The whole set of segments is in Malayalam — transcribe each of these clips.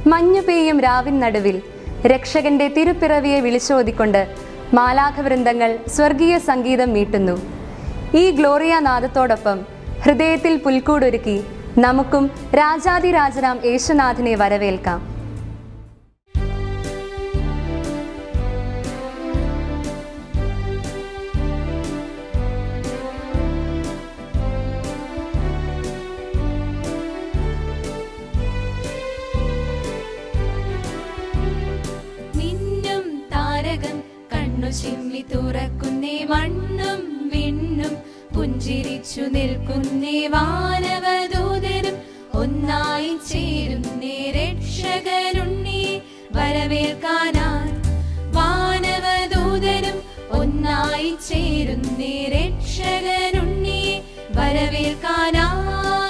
മഞ്ഞു പെയ്യും രാവിൻ നടുവിൽ രക്ഷകന്റെ തിരുപ്പിറവിയെ വിളിച്ചോതിക്കൊണ്ട് മാലാഖവൃന്ദങ്ങൾ സ്വർഗീയ സംഗീതം മീട്ടുന്നു ഈ ഗ്ലോറിയ നാദത്തോടൊപ്പം ഹൃദയത്തിൽ പുൽക്കൂടൊരുക്കി നമുക്കും രാജാതിരാജനാം യേശുനാഥനെ വരവേൽക്കാം മിന്നും താരകം കണ്ണു ചിമ്മി തുറക്കുന്നേ മണ്ണും വിണ്ണും പുഞ്ചിരിച്ചു നിൽക്കുന്നേ വാനവദൂതരും ഒന്നായി ചേരുന്നേ രക്ഷകരുണ്ണി വരവേൽക്കാനായി വാനവദൂതരും ഒന്നായി ചേരുന്നേ രക്ഷകരുണ്ണി വരവേൽക്കാനായി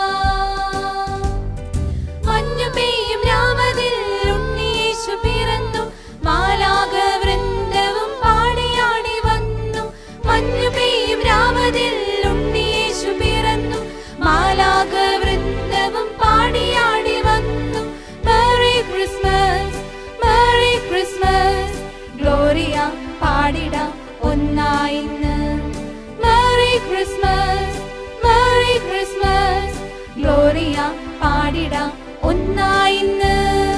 മഞ്ഞു പെയ്യും രാമതിൽ ഉണ്ണിയേശു പിറന്നു മാലാക വൃന്ദവും പാടിയാടി വന്നു മഞ്ഞു പെയ്യും രാമതിൽ ഉണ്ണിയേശു പിറന്നു മാലാക വൃന്ദവും പാടിയാടി വന്നു മെറി ക്രിസ്മസ് മെറി ക്രിസ്മസ് ഗ്ലോറിയ പാടിടാം ഒന്നായിന്ന് മെറി ക്രിസ്മസ് മെറി ക്രിസ്മസ് ഗ്ലോറിയ പാടിടാം ഒന്നായിന്ന്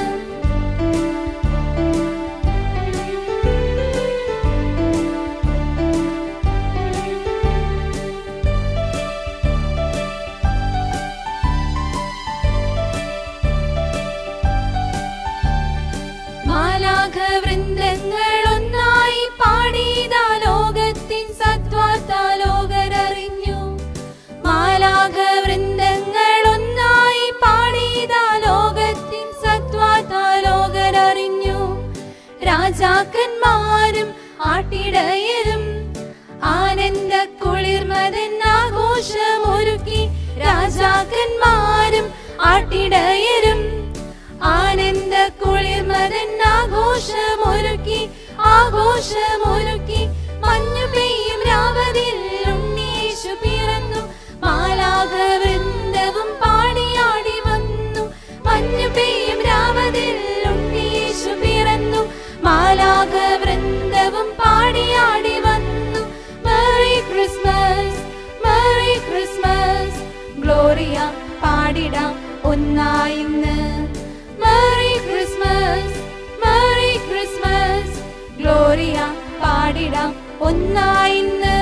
മാലാഖ വൃന്ദങ്ങൾ ഒന്നായി പാടിയതാ ലോകത്തിൻ സത്വാർത്ത ലോകരറിഞ്ഞു മാലാഖ വൃന്ദങ്ങൾ ഒന്നായി പാടിയതാ ലോകത്തിൻ സത്വാർത്ത ലോകരറിഞ്ഞു രാജാക്കന്മാരും ആട്ടിടയരും ആനന്ദ കുളിർമതൻ ആഘോഷമൊരുക്കി രാജാക്കന്മാരും ആട്ടിടയരും ആനന്ദ കുളിർമതൻ ആഘോഷമൊരുക്കി ആഘോഷമൊരുക്കി മഞ്ഞു പെയ്യും രാവതിൽ ഉണ്ണീശു പിറന്നു മാലാഖ വൃന്ദവും പാടിയാടി വന്നു മഞ്ഞു പെയ്യും രാവതിൽ ഉണ്ണീശു പിറന്നു മാലാഖ വൃന്ദവും പാടിയാടി വന്നു മെറി ക്രിസ്മസ് മെറി ക്രിസ്മസ് ഗ്ലോറിയ പാടിടാം ഒന്നായിന്ന് മെറി ക്രിസ്മസ് മെറി ക്രിസ്മസ് ഗ്ലോറിയ പാടിടാം ഒന്നായിന്ന്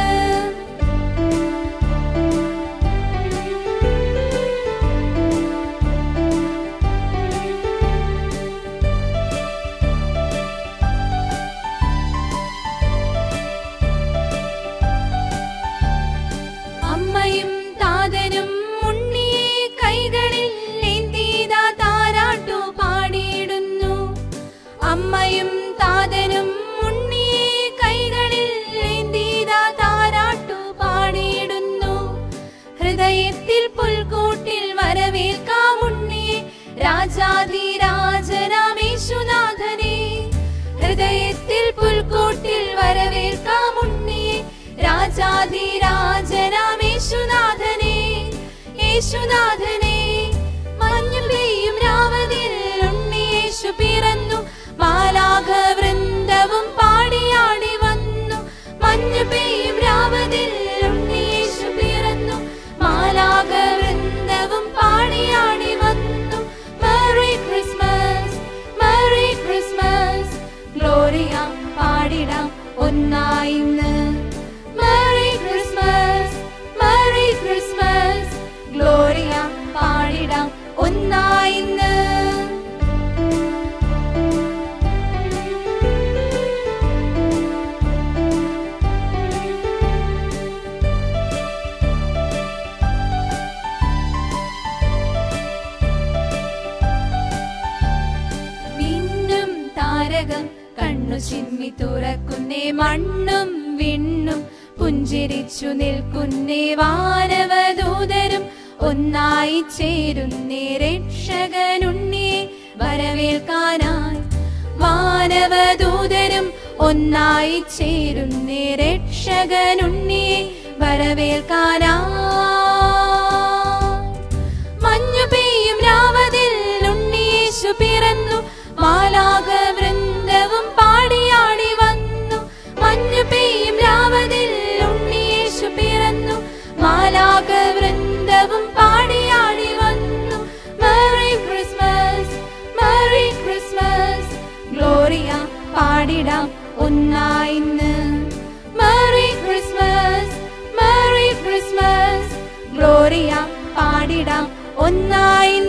അമ്മയും താതനും ഉണ്ണിയെ കൈകളിൽ ഏന്തിയതാ താരാട്ടു പാടിയിടുന്നു അമ്മയും താതനും ഉണ്ണിയെ കൈകളിൽ ഏന്തിയതാ താരാട്ടു പാടിയിടുന്നു ഹൃദയത്തിൽ പുൽക്കൂട്ടിൽ വരവേൽക്കാം ഉണ്ണിയെ രാജാതിരാജനാമേശുനാഥനെ ഹൃദയത്തിൽ പുൽക്കൂട്ടിൽ വരവേൽക്കാം ഉണ്ണിയെ രാജാതിരാജനാമേശുനാഥനെ യേശുനാഥനെ മഞ്ഞു പെയ്യും രാവതിൽ ഉണ്ണിയേശു പിറന്നു മാലാഖ വൃന്ദവും പാടിയാടി വന്നു മഞ്ഞു പെയ്യും രാവതിൽ ഉണ്ണിയേശു പിറന്നു മാലാഖ വൃന്ദവും പാടിയാടി വന്നു മെറി ക്രിസ്മസ് മെറി ക്രിസ്മസ് ഗ്ലോറിയ പാടിടാം ഒന്നായിന്ന് മെറി ക്രിസ്മസ് മെറി ക്രിസ്മസ് ഗ്ലോറിയ പാടിടാം ഒന്നായിന്ന് മിന്നും താരകം കണ്ണു ചിമ്മി തുറക്കുന്നേ മണ്ണും വിണ്ണും പുഞ്ചിരിച്ചു നിൽക്കുന്നേ വാനവദൂതരും ഒന്നായി ചേരുന്നേ രക്ഷകനുണ്ണിയെ വരവേൽക്കാനായി വാനവദൂതരും ഒന്നായി ചേരുന്നേ രക്ഷകനുണ്ണിയെ വരവേൽക്കാനായി മഞ്ഞു പെയ്യും രാവതിൽ ഉണ്ണിയേശു പിറന്നു ഗ്ലോറിയ പാടിടാം ഒന്നായിന്ന് മെറി ക്രിസ്മസ് മെറി ക്രിസ്മസ് ഗ്ലോറിയ പാടിടാം ഒന്നായി